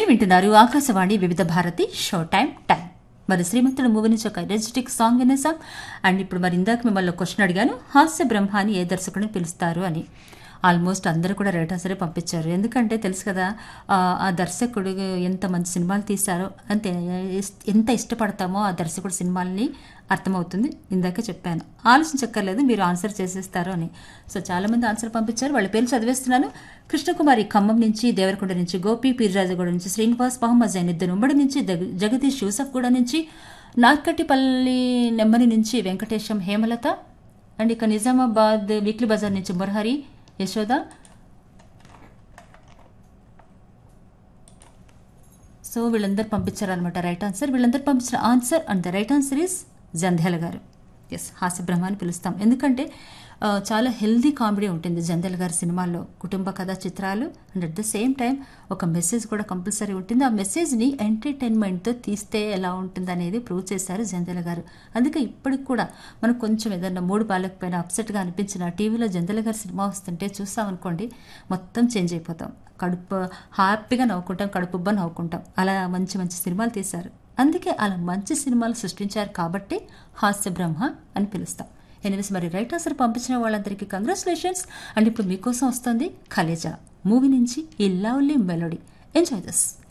వింటున్నారు ఆకాశవాణి వివిధ Bharati show time time మరి శ్రీమంతుడు మూవీ నుంచి ఒక ఎనర్జెటిక్ సాంగ్ వినేసాం అండ్ ఇప్పుడు మరి ఇందాక మిమ్మల్ని క్వశ్చన్ అడిగాను హాస్య బ్రహ్మ అని ఏ దర్శకుడిని పిలుస్తారు అని ఆల్మోస్ట్ అందరూ కూడా రైట్ ఆన్సరే పంపించారు ఎందుకంటే తెలుసు కదా ఆ, ఆ దర్శకుడు ఎంత మంచి సినిమాలు తీశారో అంతే ఇస్- ఎంత ఇష్టపడతామో ఆ దర్శకుడు సినిమాల్ని అర్థమవుతుంది ఇందాకే చెప్పాను ఆలోచించక్కర్లేదు మీరు ఆన్సర్ చేసేస్తారు అని సో చాలామంది ఆన్సర్ పంపించారు వాళ్ళ పేర్లు చదివేస్తున్నాను కృష్ణకుమారి ఖమ్మం నుంచి దేవరకొండ నుంచి గోపి పీర్రాజగూడ నుంచి శ్రీనివాస్ మహమ్మద్ జైనుద్దీన్ ఉమ్మడి నుంచి జగ- జగదీష్ యూసఫ్గూడ నుంచి నార్కటిపల్లి నెమ్మరి నుంచి వెంకటేశం హేమలత అండ్ ఇక నిజామాబాద్ వీక్లీ బజార్ నుంచి మురహరి యశోద సో వీళ్ళందరూ పంపించారనమాట రైట్ ఆన్సర్ వీళ్ళందరూ పంపించిన answer and the right answer is Jandhyala గారు ఎస్ హాస్య బ్రహ్మ అని పిలుస్తాం ఎందుకంటే ఆ, చాలా హెల్దీ కామెడీ ఉంటుంది జంధ్యాల గారి సినిమాల్లో కుటుంబ కథా చిత్రాలు and at the same time ఒక మెసేజ్ కూడా కంపల్సరీ ఉంటుంది ఆ మెసేజ్ని ఎంటర్టైన్మెంట్తో తీస్తే ఎలా ఉంటుంది అనేది ప్రూవ్ చేశారు జంధ్యాల గారు అందుకే ఇప్పటికి కూడా మనం కొంచెం ఏదన్నా మూడు బాలేకపోయినా అప్సెట్గా అనిపించిన టీవీలో జంధ్యాల గారి సినిమా వస్తుంటే చూస్తాం అనుకోండి మొత్తం చేంజ్ అయిపోతాం కడుపు హ్యాపీగా నవ్వుకుంటాం కడుపుబ్బా నవ్వుకుంటాం అలా మంచి మంచి సినిమాలు తీశారు అందుకే అలా మంచి సినిమాలు సృష్టించారు కాబట్టి హాస్య బ్రహ్మ అని పిలుస్తాం ఎనివేస్ మరి రైట్ ఆన్సర్ పంపించిన వాళ్ళందరికీ కంగ్రాచులేషన్స్ అండ్ ఇప్పుడు మీకోసం వస్తుంది ఖలేజా మూవీ నుంచి ఈ లవ్లీ మెలోడీ ఎంజాయ్ దిస్